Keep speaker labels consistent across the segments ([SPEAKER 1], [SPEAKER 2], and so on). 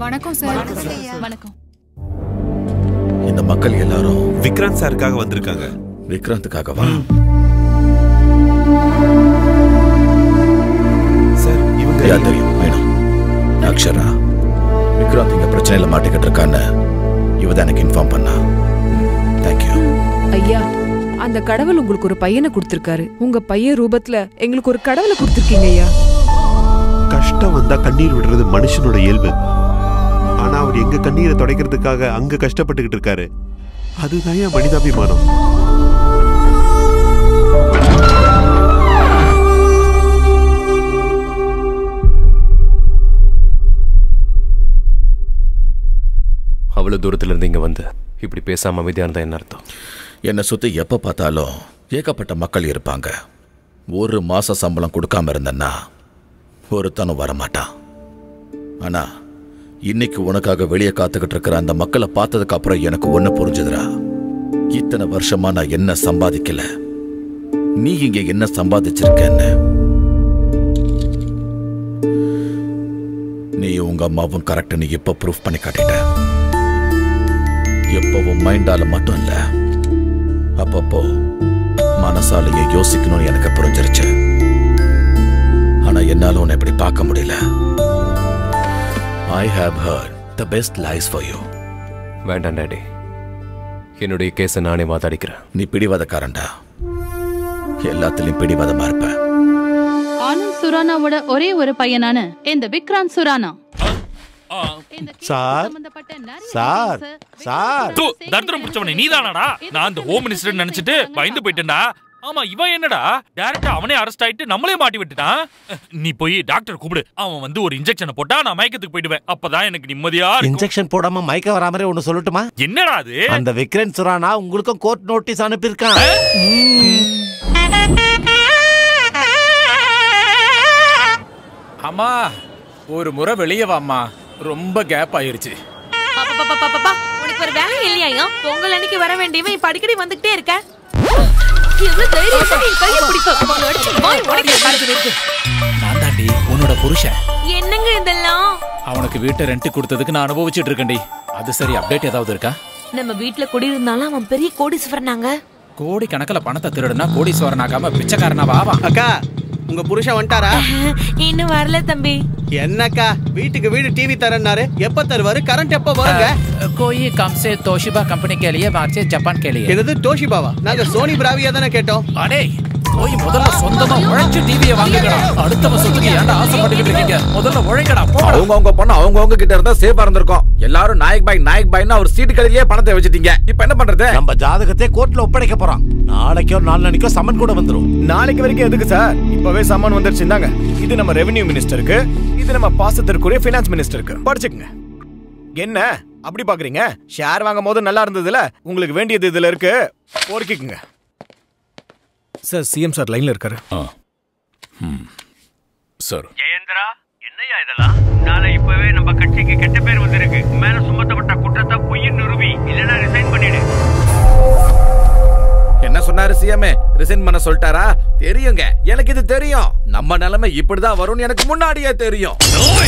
[SPEAKER 1] வணக்கம் சார் வணக்கம்
[SPEAKER 2] இந்த மக்கள் எல்லாரும்
[SPEAKER 3] விக்ராந்த் சாருக்காக வந்திருக்காங்க
[SPEAKER 2] விக்ராந்துக்காகவா
[SPEAKER 3] சார் இவங்க
[SPEAKER 2] யா தெரியும் வேணும் அக்ஷரா விக்ராந்த் இங்க பிரச்சனையில மாட்டிக்கிட்டு இருக்கான்னு இவ தான் எனக்கு இன்ஃபார்ம் பண்ணா தேங்க்யூ
[SPEAKER 4] ஐயா அந்த கடவுள் உங்களுக்கு ஒரு பையனை கொடுத்திருக்காரு உங்க பையன் ரூபத்துல எங்களுக்கு ஒரு கடவுளை கொடுத்திருக்கீங்க ஐயா
[SPEAKER 3] கஷ்டம் வந்தா கண்ணீர் விடுறது மனுஷனோட இயல்பு ஆனா அவர் எங்க கண்ணீரை துடைக்கிறதுக்காக அங்க கஷ்டப்பட்டுக்கிட்டு இருக்காரு அதுதான் என் மனிதாபிமானம்
[SPEAKER 5] அவ்வளவு தூரத்துல இருந்து இங்க வந்து இப்படி பேசாம அமைதியா இருந்தா என்ன அர்த்தம்
[SPEAKER 2] என்னை சுத்தி எப்ப பார்த்தாலும் ஏகப்பட்ட மக்கள் இருப்பாங்க ஒரு மாச சம்பளம் கொடுக்காம இருந்தேன்னா ஒருத்தனும் வரமாட்டான் ஆனா இன்னைக்கு உனக்காக வெளியே காத்துக்கிட்டு இருக்கிற அந்த மக்களை பார்த்ததுக்கு அப்புறம் எனக்கு ஒண்ணு புரிஞ்சுதுடா இத்தனை வருஷமா நான் என்ன சம்பாதிக்கல நீ இங்க என்ன சம்பாதிச்சிருக்கன்னு நீ உங்க அம்மாவும் கரெக்ட்னு இப்ப ப்ரூஃப் பண்ணி காட்டிட்ட எப்பவும் மைண்டால மட்டும் இல்ல அப்பப்போ மனசாலேயே யோசிக்கணும்னு எனக்கு புரிஞ்சிருச்சு ஆனா என்னால உன்னை இப்படி பார்க்க முடியல I have heard the best lies for you
[SPEAKER 5] வேண்டாம் டாடி என்னுடைய கேஸை நானே வாதாடிக்கிறேன்
[SPEAKER 2] நீ பிடிவாதக்காரன்டா எல்லாத்துலயும் பிடிவாதமா இருப்ப
[SPEAKER 1] ஆனந்த் சுரானாவோட ஒரே ஒரு பையனான இந்த விக்ராந்த் சுரானா இந்த கேஸ்
[SPEAKER 3] சார்,
[SPEAKER 1] சம்பந்தப்பட்ட நிறைய
[SPEAKER 3] சார்,
[SPEAKER 1] details
[SPEAKER 3] சார்.
[SPEAKER 6] தூ தரித்திரம் பிடிச்சவனே நீதானாடா நான் அந்த ஹோம் மினிஸ்டர் நினைச்சிட்டு பயந்து போயிட்டேன்டா ஆமா இவன் என்னடா டைரக்டா அவனே அரெஸ்ட் ஆயிட்டு நம்மளே மாட்டி விட்டுட்டான் நீ போய் டாக்டர் கூப்பிடு அவன் வந்து ஒரு இன்ஜெக்ஷனை போட்டா நான் மயக்கத்துக்கு போயிடுவேன் அப்பதான் எனக்கு நிம்மதியா இருக்கும்
[SPEAKER 7] இன்ஜெக்ஷன் போடாம மயக்க வரா மாதிரி ஒண்ணு சொல்லட்டுமா
[SPEAKER 6] என்னடா அது
[SPEAKER 7] அந்த விக்ரன் சுரானா உங்களுக்கும் கோர்ட் நோட்டீஸ் அனுப்பியிருக்கான்
[SPEAKER 8] அம்மா ஒரு முறை வெளியே வாம்மா ரொம்ப கேப் ஆயிருச்சு
[SPEAKER 9] அப்பப்பப்பப்பப்பா, உனக்கு ஒரு வேலை இல்லையா பொங்கல் அன்னைக்கு வர வேண்டியவன் இப்ப அடிக்கடி வந்துகிட்டே இருக்க எவ்வளவு தைரியம் நீ கையை பிடிப்ப உன்னை அடிச்சு வாய் உடைக்க
[SPEAKER 8] நான் தாண்டி உன்னோட புருஷன்
[SPEAKER 9] என்னங்க இதெல்லாம்
[SPEAKER 8] அவனுக்கு வீட்டை ரெண்ட் கொடுத்ததுக்கு நான் அனுபவிச்சுட்டு இருக்கேன்டி அது சரி அப்டேட் ஏதாவது இருக்கா
[SPEAKER 9] நம்ம வீட்ல குடியிருந்தாலும் அவன் பெரிய கோடீஸ்வரனாங்க
[SPEAKER 8] கோடி கணக்குல பணத்தை திருடுனா கோடீஸ்வரன் ஆகாம பிச்சைக்காரனா வாவா
[SPEAKER 10] அக்கா உங்க புருஷன் வந்துட்டாரா
[SPEAKER 9] இன்னும் வரல தம்பி
[SPEAKER 10] என்னக்கா வீட்டுக்கு வீடு டிவி தரேன்னாரு எப்ப தருவாரு கரண்ட் எப்ப வருங்க
[SPEAKER 8] कोई कम से तोशिबा कंपनी के लिए बाहर से जापान के लिए
[SPEAKER 10] என்னது டோஷிபாவா நாங்க சோனி பிராவியா தானே கேட்டோம்
[SPEAKER 8] அடே போய் முதல்ல சொந்தமா உழைச்சு டிவியை வாங்குங்கடா அடுத்தவன் சொத்துக்கு ஏன்டா ஆசைப்பட்டுக்கிட்டு இருக்கீங்க முதல்ல உழைங்கடா போடா
[SPEAKER 2] அவங்க அவங்க பொண்ணு அவங்க அவங்க கிட்ட இருந்தா சேஃபா இருந்திருக்கும் எல்லாரும் நாயக் பாய் நாயக் பாய்னு அவர் சீட்டு கடையிலேயே பணத்தை வச்சுட்டீங்க இப்ப என்ன பண்றது
[SPEAKER 7] நம்ம ஜாதகத்தை கோர்ட்ல ஒப்படைக்க போறோம் நாளைக்கோ நாளைக்கோ சம்மன் கூட வந்துரும்
[SPEAKER 11] நாளைக்கு வரைக்கும் எதுக்கு சார் இப்பவே சாமான் வந்துருச்சு இந்தாங்க இது நம்ம ரெவென்யூ மினிஸ்டருக்கு இது நம்ம பாசத்திற்குரிய ஃபினான்ஸ் மினிஸ்டருக்கு படிச்சுக்கங்க என்ன அப்படி பாக்குறீங்க ஷேர் வாங்கும் போது நல்லா இருந்ததுல உங்களுக்கு வேண்டியது இதுல இருக்கு பொறுக்கிக்குங்க சார் சிஎம் சார் லைன்ல இருக்காரு
[SPEAKER 8] சார்
[SPEAKER 12] ஜெயேந்திரா என்னையா இதெல்லாம் நாளை இப்பவே நம்ம கட்சிக்கு கெட்ட பேர் வந்திருக்கு உன் மேல சுமத்தப்பட்ட குற்றத்தை பொய்யின் நிறுவி இல்லைன்னா ரிசைன் பண்ணிடு
[SPEAKER 2] என்ன சொன்னாரு சிஎம்ஏ ரிசைன் பண்ண சொல்லிட்டாரா தெரியுங்க எனக்கு இது தெரியும் நம்ம நிலைமை இப்படிதான் வரும்னு எனக்கு முன்னாடியே தெரியும்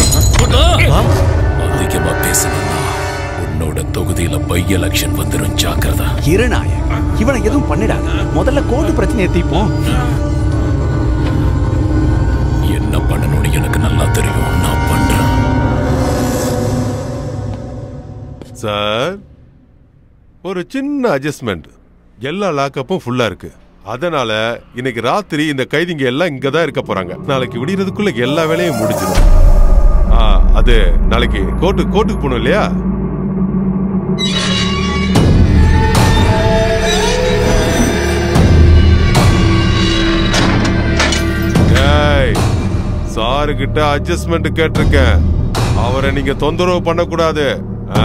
[SPEAKER 8] அதிகமா பேசணும்னா உன்னோட தொகுதியில பை எலெக்ஷன் வந்துரும் ஜாக்கிரதா
[SPEAKER 10] இருநாய இவனை எதுவும் பண்ணிடாத முதல்ல கோர்ட்டு பிரச்சனையை தீர்ப்போம்
[SPEAKER 8] என்ன பண்ணணும்னு எனக்கு நல்லா தெரியும் நான் பண்றேன்
[SPEAKER 3] சார் ஒரு சின்ன அட்ஜஸ்ட்மெண்ட் எல்லா லாக்கப்பும் ஃபுல்லா இருக்கு அதனால இன்னைக்கு ராத்திரி இந்த கைதிங்க எல்லாம் இங்க தான் இருக்க போறாங்க நாளைக்கு விடியறதுக்குள்ள எல்லா வேலையும் முடிஞ்சிடும் ஆ அது நாளைக்கு கோர்ட்டு கோர்ட்டுக்கு போகணும் இல்லையா ஏய் சாரு கிட்ட அட்ஜஸ்ட்மெண்ட் கேட்டிருக்கேன் அவரை நீங்க தொந்தரவு பண்ணக்கூடாது ஆ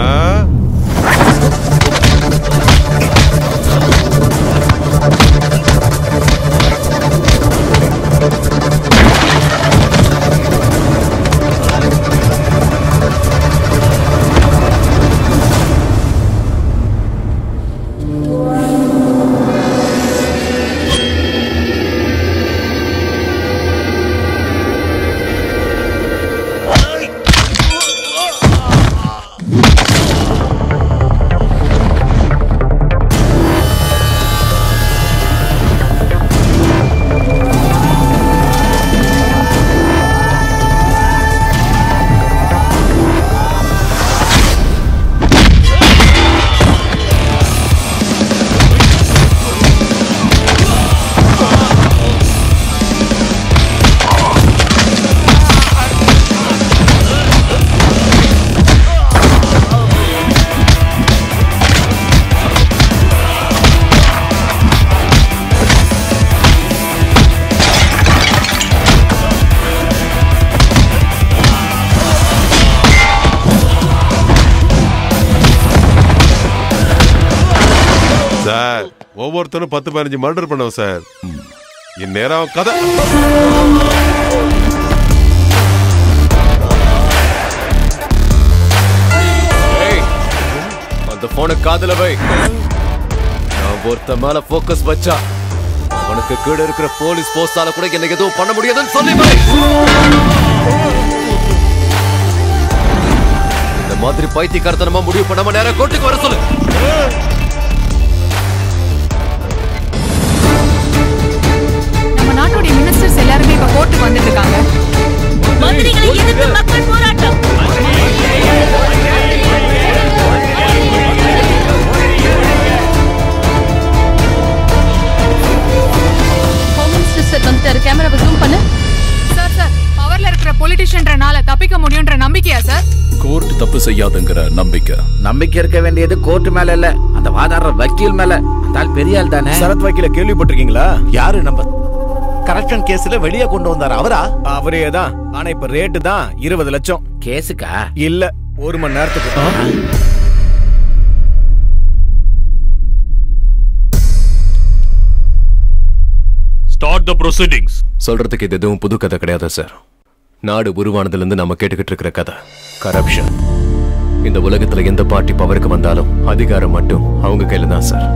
[SPEAKER 3] சார் ஒவ்வொருத்தரும் பத்து பதினஞ்சு மர்டர் பண்ணோம் சார் இந்நேரம் கதை
[SPEAKER 5] ஏய், அந்த போனை காதுல வை நான் ஒருத்த மேல போக்கஸ் வச்சா அவனுக்கு கீழே இருக்கிற போலீஸ் போஸ்டால கூட என்ன எதுவும் பண்ண முடியாதுன்னு சொல்லி வை இந்த மாதிரி பைத்தியக்காரத்தனமா முடிவு பண்ணாம நேரம் கோர்ட்டுக்கு வர சொல்லு
[SPEAKER 13] நம்ம நாட்டுடைய மினிஸ்டர்ஸ் எல்லாருமே இப்ப கோர்ட்டுக்கு வந்துட்டு இருக்காங்க
[SPEAKER 9] மந்திரிகளை எதிர்த்து மக்கள் போராட்டம்
[SPEAKER 1] ஹோம் மினிஸ்டர் சார் வந்துட்டாரு கேமராவை ஜூம் பண்ணு
[SPEAKER 13] சார் சார் பவர்ல இருக்கிற பொலிட்டிஷியன்றனால தப்பிக்க முடியும்ன்ற நம்பிக்கையா சார்
[SPEAKER 8] கோர்ட் தப்பு செய்யாதுங்கிற நம்பிக்கை
[SPEAKER 7] நம்பிக்கை இருக்க வேண்டியது கோர்ட் மேல இல்ல அந்த வாதாடுற வக்கீல் மேல அந்த ஆள் பெரிய ஆள் தானே
[SPEAKER 11] சரத் வக்கீல கேள்விப்பட்டிருக்கீங்களா
[SPEAKER 7] யாரு நம்ம கரப்ஷன் கேஸ்ல வெளியே கொண்டு வந்தார் அவரா
[SPEAKER 11] அவரே தான் ஆனா இப்ப ரேட்டு தான் இருபது லட்சம்
[SPEAKER 7] கேஸுக்கா
[SPEAKER 11] இல்ல ஒரு மணி நேரத்துக்கு
[SPEAKER 6] ஸ்டார்ட் த ப்ரொசீடிங்ஸ்
[SPEAKER 5] சொல்றதுக்கு இது எதுவும் புது கதை கிடையாது சார் நாடு உருவானதுல இருந்து நம்ம கேட்டுக்கிட்டு இருக்கிற கதை கரப்ஷன் இந்த உலகத்துல எந்த பார்ட்டி பவருக்கு வந்தாலும் அதிகாரம் மட்டும் அவங்க கையில தான் சார்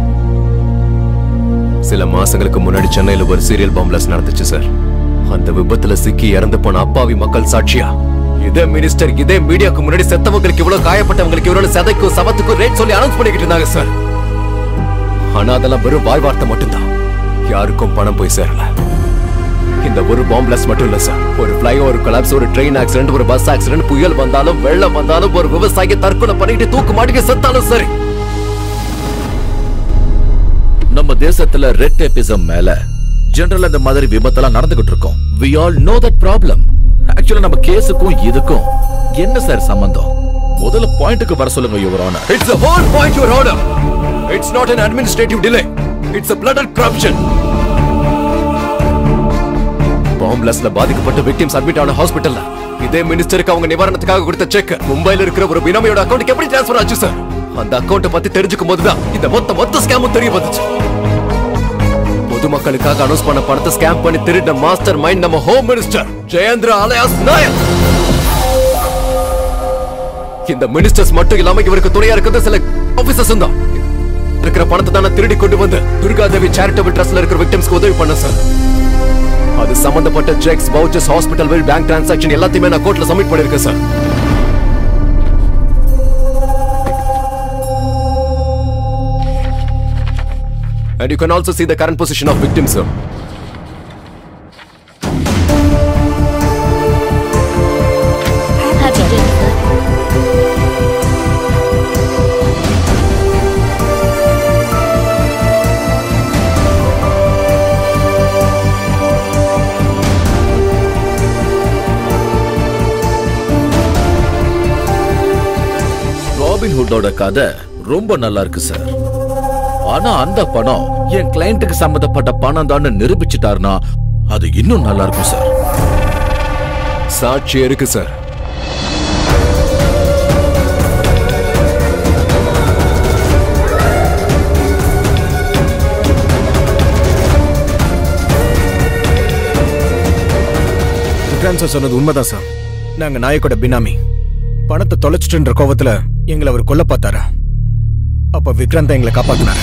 [SPEAKER 5] சில மாசங்களுக்கு முன்னாடி சென்னையில ஒரு சீரியல் பாம்பிளஸ் நடந்துச்சு சார் அந்த விபத்துல சிக்கி இறந்து போன அப்பாவி மக்கள் சாட்சியா இதே மினிஸ்டர் இதே மீடியாக்கு முன்னாடி செத்தவங்களுக்கு இவ்வளவு காயப்பட்டவங்களுக்கு இவ்வளவு சதைக்கும் சவத்துக்கும் ரேட் சொல்லி அனௌன்ஸ் பண்ணிக்கிட்டு இருந்தாங்க சார் ஆனா அதெல்லாம் வெறும் வாய் வார்த்தை மட்டும்தான் யாருக்கும் பணம் போய் சேரல இந்த ஒரு பாம்பிளஸ் மட்டும் இல்ல சார் ஒரு ஃபிளைஓவர் கொலாப்ஸ் ஒரு ட்ரெயின் ஆக்சிடென்ட் ஒரு பஸ் ஆக்சிடென்ட் புயல் வந்தாலும் வெள்ளம் வந்தாலும் ஒரு விவசாயி தற்கொலை பண்ணிட்டு தூக்கு மாட்டிக்கு செத்தாலும் சரி
[SPEAKER 2] நம்ம தேசத்துல ரெட் டேபிசம் மேல ஜெனரல் இந்த மாதிரி விபத்தெல்லாம் நடந்துகிட்டு இருக்கோம் we all know that problem ஆக்சுவலா நம்ம கேஸுக்கும் இதுக்கும் என்ன சார் சம்பந்தம் முதல்ல பாயிண்ட்டுக்கு வர சொல்லுங்க your honour
[SPEAKER 5] it's a whole point your order it's not an administrative delay it's a blooded corruption பாம்பிளஸ்ல பாதிக்கப்பட்ட விக்டிம்ஸ் அட்மிட் ஆன ஹாஸ்பிடல்ல இதே மினிஸ்டருக்கு அவங்க நிவாரணத்துக்காக கொடுத்த செக் மும்பைல இருக்கிற ஒரு பினாமியோட அக்கௌண்ட்டுக்கு எப்படி ட்ரான்ஸ்ஃபர் ஆச்சு சார் அந்த அக்கௌண்ட்டை பத்தி தெரிஞ்சுக்கும் போதுதான் இந்த மொத்த மொத்த ஸ்கேமும் தெரிய வந்துச்சு பொதுமக்களுக்காக அனௌன்ஸ் பண்ண பணத்தை ஸ்கேம் பண்ணி திருடின மாஸ்டர் மைண்ட் நம்ம home minister Jayendra alias Nair இந்த மினிஸ்டர்ஸ் மட்டும் இல்லாம இவருக்கு துணையா இருக்கிறது சில ஆபீசர்ஸ் தான் இருக்கிற பணத்தை தானே திருடி கொண்டு வந்து துர்காதேவி சேரிட்டபிள் ட்ரஸ்ட்ல இருக்கிற விக்டிம்ஸ்க்கு உதவி பண்ண சார் அது சம்பந்தப்பட்ட cheques vouchers hospital bill bank transaction எல்லாத்தையுமே நான் கோர்ட்ல சப்மிட் பண்ணிருக்கேன் sir And you can also see the current position of victims, sir.
[SPEAKER 2] Robin ஹுட்டோட கதை ரொம்ப நல்லா இருக்கு சார் ஆனா அந்த பணம் என் கிளையண்ட்டுக்கு சம்பந்தப்பட்ட பணம் தான் நிரூபிச்சிட்டாருன்னா அது இன்னும் நல்லா இருக்கும் சார்
[SPEAKER 5] சாட்சி இருக்கு சார்
[SPEAKER 11] விக்ராந்த் சார் சொன்னது உண்மைதான் சார் நாங்க நாயக்கோட பினாமி பணத்தை தொலைச்சிட்டுன்ற கோவத்துல எங்களை அவர் கொல்ல பார்த்தாரா அப்ப விக்ராந்த் தான் எங்களை காப்பாத்தினாரு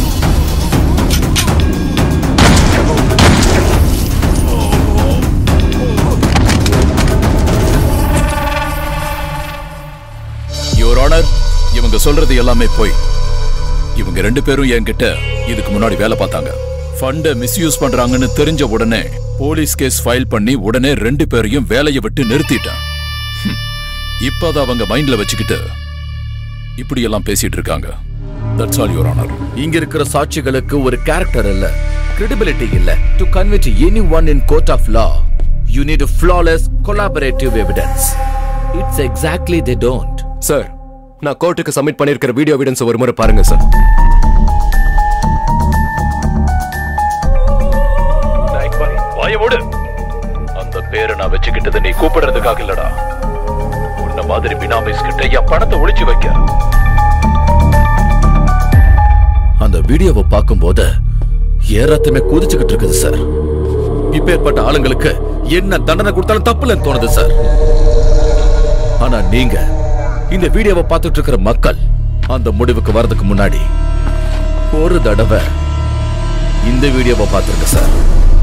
[SPEAKER 8] யுவர் ஆனர் இவங்க சொல்றது எல்லாமே போய் இவங்க ரெண்டு பேரும் என்கிட்ட இதுக்கு முன்னாடி வேலை பார்த்தாங்க ஃபண்டை மிஸ்யூஸ் பண்றாங்கன்னு தெரிஞ்ச உடனே போலீஸ் கேஸ் ஃபைல் பண்ணி உடனே ரெண்டு பேரையும் வேலையை விட்டு நிறுத்திட்டேன் ஹம். இப்ப அதை அவங்க மைண்ட்ல வச்சுக்கிட்டு இப்படி எல்லாம் பேசிட்டு இருக்காங்க தட்ஸ் ஆல் யுவர் ஆனர்
[SPEAKER 2] இங்க இருக்கிற சாட்சிகளுக்கு ஒரு கேரக்டர் இல்ல credibility இல்ல to convict any one in court of law you need flawless collaborative evidence it's exactly they don't
[SPEAKER 5] sir நான் கோர்ட்டுக்கு சப்மிட் பண்ணிருக்கிற வீடியோ எவிடன்ஸ் ஒரு முறை பாருங்க சார்
[SPEAKER 8] வாய மூடு அந்த பேரை நான் வச்சுக்கிட்டது நீ கூப்பிடுறதுக்காக இல்லடா உன்ன மாதிரி பினாமிஸ் கிட்ட என் பணத்தை ஒளிச்சு வைக்க
[SPEAKER 2] அந்த வீடியோவை பார்க்கும்போது என் ரத்தமே குதிச்சுக்கிட்டு இருக்குது சார் இப்பேற்பட்ட ஆளுங்களுக்கு என்ன தண்டனை கொடுத்தாலும் தப்புலன்னு தோணுது சார் ஆனா நீங்க இந்த வீடியோவை பார்த்துட்டு இருக்கிற மக்கள் அந்த முடிவுக்கு வர்றதுக்கு முன்னாடி ஒரு தடவை இந்த வீடியோவை பார்த்துருங்க சார்